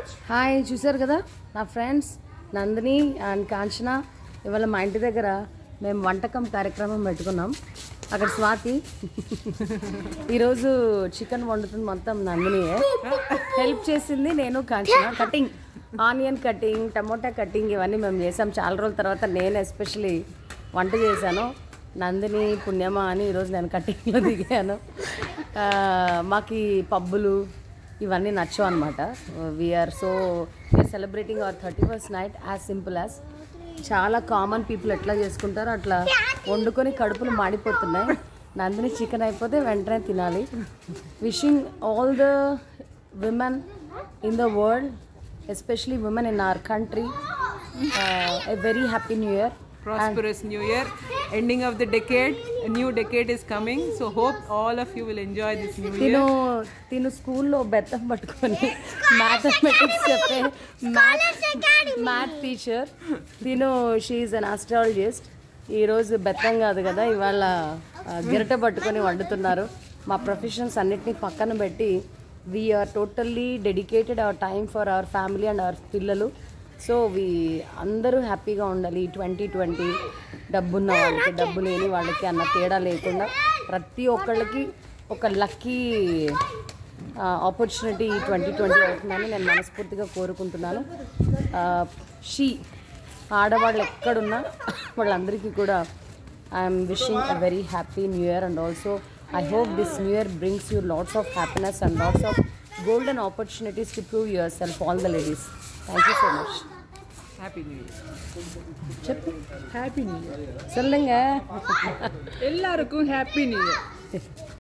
hi చూసారు కదా నా ఫ్రెండ్స్ నందిని అండ్ కాంచన ఇవాళ మా ఇంటి దగ్గర మేము వంటకం కార్యక్రమం పెట్టుకున్నాం అక్కడ స్వాతి ఈరోజు చికెన్ వండుతుంది మొత్తం నందినియే హెల్ప్ చేసింది నేను Kanchana cutting onion cutting tomato cutting ఇవన్నీ మేము చేసాం చాలా రోజుల తర్వాత నేను ఎస్పెషలీ వంట చేశాను నందిని పుణ్యమా అని ఈరోజు నేను కటింగ్లో దిగాను ఆ, మాకు ఈ పబ్బులు ఇవన్నీ నచ్చవు అనమాట we're so we're celebrating our thirty first night as simple as చాలా కామన్ పీపుల్ ఎట్లా చేసుకుంటారో అట్లా వండుకొని కడుపులు మాడిపోతున్నాయి నందిని చికెన్ అయిపోతే వెంటనే తినాలి wishing all the women in the world especially women in our country a very happy new year prosperous new year ending of the decade a new decade is coming so hope all of you will enjoy this new year తిను తిను స్కూల్లో బెత్తం పట్టుకొని mathematics చెప్పే math math teacher తిను she an astrologist ఈరోజు బెత్తం కాదు కదా ఇవాళ ఆ, గిరట పట్టుకొని వండుతున్నారు మా ప్రొఫెషన్స్ అన్నిటినీ పక్కన పెట్టి we're totally dedicated our time for our family and our పిల్లలు సో వీ అందరూ హ్యాపీగా ఉండాలి ట్వంటీ ట్వంటీ డబ్బున్న వాళ్ళకి డబ్బు లేని వాళ్ళకి అన్న తేడా లేకుండా ప్రతి ఒక్కళ్ళకి ఒక లక్కీ ఆపర్చునిటీ ట్వంటీ ట్వంటీ అవుతుందని నేను మనస్ఫూర్తిగా కోరుకుంటున్నాను షీ ఆడవాళ్ళు ఎక్కడున్నా వాళ్ళందరికీ కూడా I'm wishing a very happy new year and also I hope this new year brings you lots of happiness and lots of golden opportunities to prove yourself all the ladies thank you so much happy new year చెప్పు happy new year சொல்லுங்க எல்லாருக்கும் happy new year